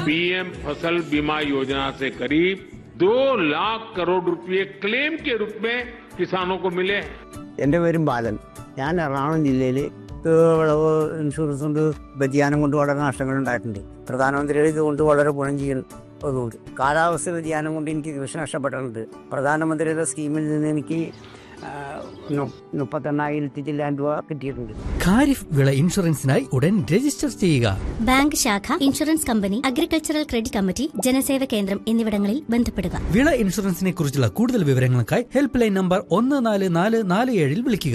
PM फसल बीमा योजना से करीब दो लाख करोड़ रुपए क्लेम के रूप में किसानों को मिले हैं എൻ്റെ പേരും ബാലൻ ഞാൻ എറണാകുളം ജില്ലയിൽ വിളവ് ഇൻഷുറൻസ് കൊണ്ട് വ്യതിയാനം കൊണ്ട് വളരെ നഷ്ടങ്ങൾ ഉണ്ടായിട്ടുണ്ട് പ്രധാനമന്ത്രിയുടെ ഇതുകൊണ്ട് വളരെ ഗുണം ചെയ്യുന്നതുകൊണ്ട് കാലാവസ്ഥ വ്യതിയാനം കൊണ്ട് എനിക്ക് കൃഷി നഷ്ടപ്പെട്ടിട്ടുണ്ട് പ്രധാനമന്ത്രിയുടെ സ്കീമിൽ നിന്ന് എനിക്ക് ആ, നു- മുപ്പത്തെണ്ണായിരത്തി ചില്ലാൻ രൂപ കിട്ടിയിട്ടുണ്ട് ഖാരിഫ് വിള ഇൻഷുറൻസിനായി ഉടൻ രജിസ്റ്റർ ചെയ്യുക ബാങ്ക് ശാഖ insurance company agricultural credit committee Janaseva Kendram എന്നിവിടങ്ങളിൽ ബന്ധപ്പെടുക വിള ഇൻഷുറൻസിനെ കുറിച്ചുള്ള കൂടുതൽ വിവരങ്ങൾക്കായി ഹെൽപ്പ് ലൈൻ നമ്പർ ഒന്ന് നാല് നാല് നാല് ഏഴിൽ വിളിക്കുക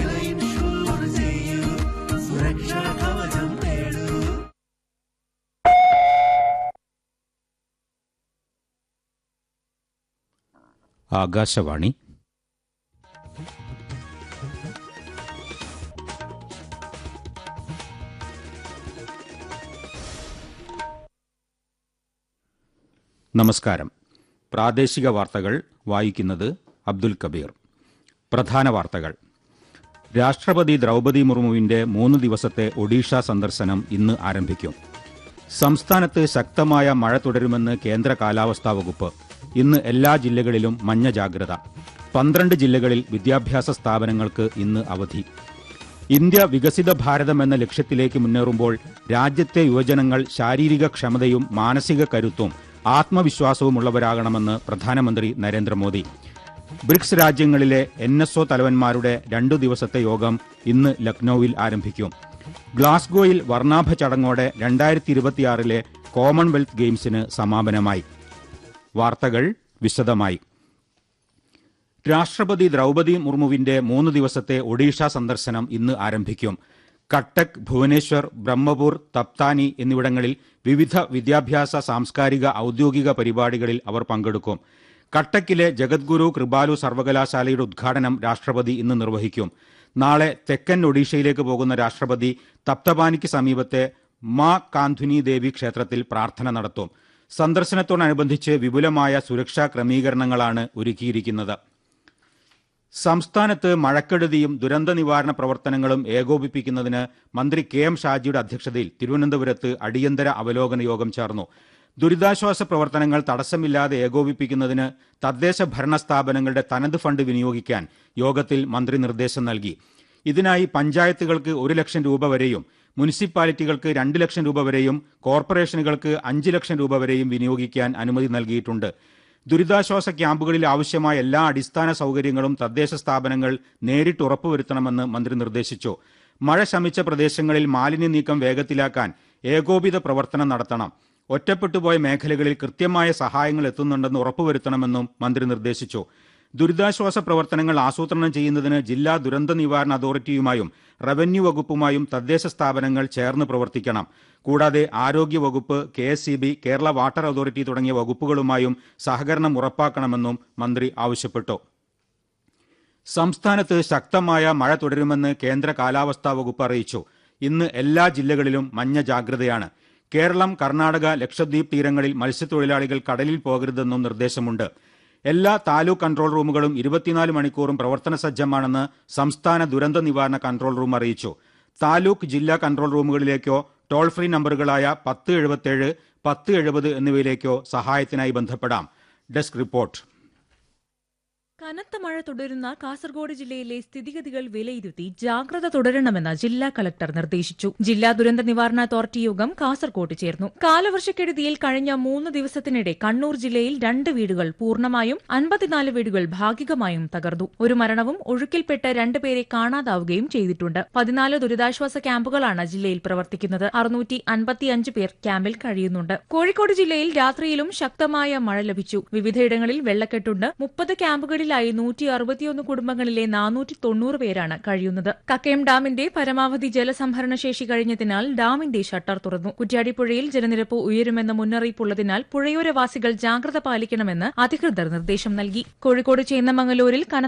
ആകാശവാണി നമസ്കാരം പ്രാദേശിക വാർത്തകൾ വായിക്കുന്നത് അബ്ദുൽ കബീർ പ്രധാന വാർത്തകൾ രാഷ്ട്രപതി ദ്രൗപദി മുർമുവിന്റെ മൂന്ന് ദിവസത്തെ ഒഡീഷ സന്ദർശനം ഇന്ന് ആരംഭിക്കും സംസ്ഥാനത്ത് ശക്തമായ മഴ തുടരുമെന്ന് കേന്ദ്ര കാലാവസ്ഥാ വകുപ്പ് ഇന്ന് എല്ലാ ജില്ലകളിലും മഞ്ഞ ജാഗ്രത പന്ത്രണ്ട് ജില്ലകളിൽ വിദ്യാഭ്യാസ സ്ഥാപനങ്ങൾക്ക് ഇന്ന് അവധി ഇന്ത്യ വികസിത ഭാരതം എന്ന ലക്ഷ്യത്തിലേക്ക് മുന്നേറുമ്പോൾ രാജ്യത്തെ യുവജനങ്ങൾ ശാരീരിക ക്ഷമതയും മാനസിക കരുത്തും ആത്മവിശ്വാസവും ഉള്ളവരാകണമെന്ന് പ്രധാനമന്ത്രി നരേന്ദ്രമോദി ബ്രിക്സ് രാജ്യങ്ങളിലെ എൻ എസ് ഒ തലവന്മാരുടെ രണ്ടു ദിവസത്തെ യോഗം ഇന്ന് ലക്നൌവിൽ ആരംഭിക്കും ഗ്ലാസ്ഗോയിൽ വർണ്ണാഭ ചടങ്ങോടെ രണ്ടായിരത്തി ഇരുപത്തിയാറിലെ കോമൺവെൽത്ത് ഗെയിംസിന് സമാപനമായി വാർത്തകൾ വിശദമായി രാഷ്ട്രപതി ദ്രൗപദി മുർമുവിന്റെ മൂന്ന് ദിവസത്തെ ഒഡീഷ സന്ദർശനം ഇന്ന് ആരംഭിക്കും കട്ടക് ഭുവനേശ്വർ ബ്രഹ്മപൂർ തപ്താനി എന്നിവിടങ്ങളിൽ വിവിധ വിദ്യാഭ്യാസ സാംസ്കാരിക ഔദ്യോഗിക പരിപാടികളിൽ അവർ പങ്കെടുക്കും കട്ടക്കിലെ ജഗദ്ഗുരു കൃപാലു സർവകലാശാലയുടെ ഉദ്ഘാടനം രാഷ്ട്രപതി ഇന്ന് നിർവഹിക്കും നാളെ തെക്കൻ ഒഡീഷയിലേക്ക് പോകുന്ന രാഷ്ട്രപതി തപ്തപാനിക്ക് സമീപത്തെ മാ കാന്ധുനി ദേവി ക്ഷേത്രത്തിൽ പ്രാർത്ഥന നടത്തും സന്ദർശനത്തോടനുബന്ധിച്ച് വിപുലമായ സുരക്ഷാ ക്രമീകരണങ്ങളാണ് ഒരുക്കിയിരിക്കുന്നത് സംസ്ഥാനത്ത് മഴക്കെടുതിയും ദുരന്ത നിവാരണ പ്രവർത്തനങ്ങളും ഏകോപിപ്പിക്കുന്നതിന് മന്ത്രി കെ എം ഷാജിയുടെ അധ്യക്ഷതയിൽ തിരുവനന്തപുരത്ത് അടിയന്തര അവലോകന യോഗം ചേർന്നു ദുരിതാശ്വാസ പ്രവർത്തനങ്ങൾ തടസ്സമില്ലാതെ ഏകോപിപ്പിക്കുന്നതിന് തദ്ദേശ ഭരണ സ്ഥാപനങ്ങളുടെ തനത് ഫണ്ട് വിനിയോഗിക്കാൻ യോഗത്തിൽ മന്ത്രി നിർദ്ദേശം നൽകി ഇതിനായി പഞ്ചായത്തുകൾക്ക് ഒരു ലക്ഷം രൂപ വരെയും മുനിസിപ്പാലിറ്റികൾക്ക് രണ്ട് ലക്ഷം രൂപ വരെയും കോർപ്പറേഷനുകൾക്ക് അഞ്ച് ലക്ഷം രൂപ വരെയും വിനിയോഗിക്കാൻ അനുമതി നൽകിയിട്ടുണ്ട് ദുരിതാശ്വാസ ക്യാമ്പുകളിൽ ആവശ്യമായ എല്ലാ അടിസ്ഥാന സൗകര്യങ്ങളും തദ്ദേശ സ്ഥാപനങ്ങൾ നേരിട്ട് ഉറപ്പുവരുത്തണമെന്ന് മന്ത്രി നിർദ്ദേശിച്ചു മഴ ശമിച്ച പ്രദേശങ്ങളിൽ മാലിന്യ നീക്കം വേഗത്തിലാക്കാൻ ഏകോപിത പ്രവർത്തനം നടത്തണം ഒറ്റപ്പെട്ടുപോയ മേഖലകളിൽ കൃത്യമായ സഹായങ്ങൾ എത്തുന്നുണ്ടെന്ന് ഉറപ്പുവരുത്തണമെന്നും മന്ത്രി നിർദ്ദേശിച്ചു ദുരിതാശ്വാസ പ്രവർത്തനങ്ങൾ ആസൂത്രണം ചെയ്യുന്നതിന് ജില്ലാ ദുരന്ത നിവാരണ അതോറിറ്റിയുമായും റവന്യൂ വകുപ്പുമായും തദ്ദേശ സ്ഥാപനങ്ങൾ ചേർന്ന് പ്രവർത്തിക്കണം കൂടാതെ ആരോഗ്യ വകുപ്പ് കെ കേരള വാട്ടർ അതോറിറ്റി തുടങ്ങിയ വകുപ്പുകളുമായും സഹകരണം ഉറപ്പാക്കണമെന്നും മന്ത്രി ആവശ്യപ്പെട്ടു സംസ്ഥാനത്ത് ശക്തമായ മഴ തുടരുമെന്ന് കേന്ദ്ര കാലാവസ്ഥാ വകുപ്പ് അറിയിച്ചു ഇന്ന് എല്ലാ ജില്ലകളിലും മഞ്ഞ ജാഗ്രതയാണ് കേരളം കർണാടക ലക്ഷദ്വീപ് തീരങ്ങളിൽ മത്സ്യത്തൊഴിലാളികൾ കടലിൽ പോകരുതെന്നും നിർദ്ദേശമുണ്ട് എല്ലാ താലൂക്ക് കൺട്രോൾ റൂമുകളും ഇരുപത്തിനാല് മണിക്കൂറും പ്രവർത്തന സജ്ജമാണെന്ന് സംസ്ഥാന ദുരന്ത നിവാരണ കൺട്രോൾ റൂം അറിയിച്ചു താലൂക്ക് ജില്ലാ കൺട്രോൾ റൂമുകളിലേക്കോ ടോൾ ഫ്രീ നമ്പറുകളായ പത്ത് എഴുപത്തേഴ് പത്ത് എഴുപത് എന്നിവയിലേക്കോ സഹായത്തിനായി ബന്ധപ്പെടാം ഡെസ്ക് റിപ്പോർട്ട് കനത്ത മഴ തുടരുന്ന കാസർഗോഡ് ജില്ലയിലെ സ്ഥിതിഗതികൾ വിലയിരുത്തി ജാഗ്രത തുടരണമെന്ന് ജില്ലാ കളക്ടർ നിർദ്ദേശിച്ചു ജില്ലാ ദുരന്ത നിവാരണ അതോറിറ്റി യോഗം കാസർഗോഡ് ചേർന്നു കാലവർഷക്കെടുതിയിൽ കഴിഞ്ഞ മൂന്ന് ദിവസത്തിനിടെ കണ്ണൂർ ജില്ലയിൽ രണ്ട് വീടുകൾ പൂർണ്ണമായും അൻപത്തിനാല് വീടുകൾ ഭാഗികമായും തകർന്നു ഒരു മരണവും ഒഴുക്കിൽപ്പെട്ട് രണ്ടുപേരെ കാണാതാവുകയും ചെയ്തിട്ടുണ്ട് പതിനാല് ദുരിതാശ്വാസ ക്യാമ്പുകളാണ് ജില്ലയിൽ പ്രവർത്തിക്കുന്നത് അറുന്നൂറ്റി അൻപത്തിയഞ്ച് പേർ ക്യാമ്പിൽ കഴിയുന്നുണ്ട് കോഴിക്കോട് ജില്ലയിൽ രാത്രിയിലും ശക്തമായ മഴ ലഭിച്ചു വിവിധയിടങ്ങളിൽ വെള്ളക്കെട്ടുണ്ട് മുപ്പത് ക്യാമ്പുകളിലായി നൂറ്റി അറുപത്തിയൊന്ന് കുടുംബങ്ങളിലെ നാനൂറ്റി തൊണ്ണൂറ് പേരാണ് കഴിയുന്നത് കക്കയം ഡാമിന്റെ പരമാവധി ജലസംഭരണ ശേഷി കഴിഞ്ഞതിനാൽ ഡാമിന്റെ ഷട്ടർ തുറന്നു കുറ്റ്യാടിപ്പുഴയിൽ ജലനിരപ്പ് ഉയരുമെന്ന മുന്നറിയിപ്പുള്ളതിനാൽ പുഴയോരവാസികൾ ജാഗ്രത പാലിക്കണമെന്ന് അധികൃതർ നിർദ്ദേശം നൽകി കോഴിക്കോട് ചേന്നമംഗലൂരിൽ കനത്ത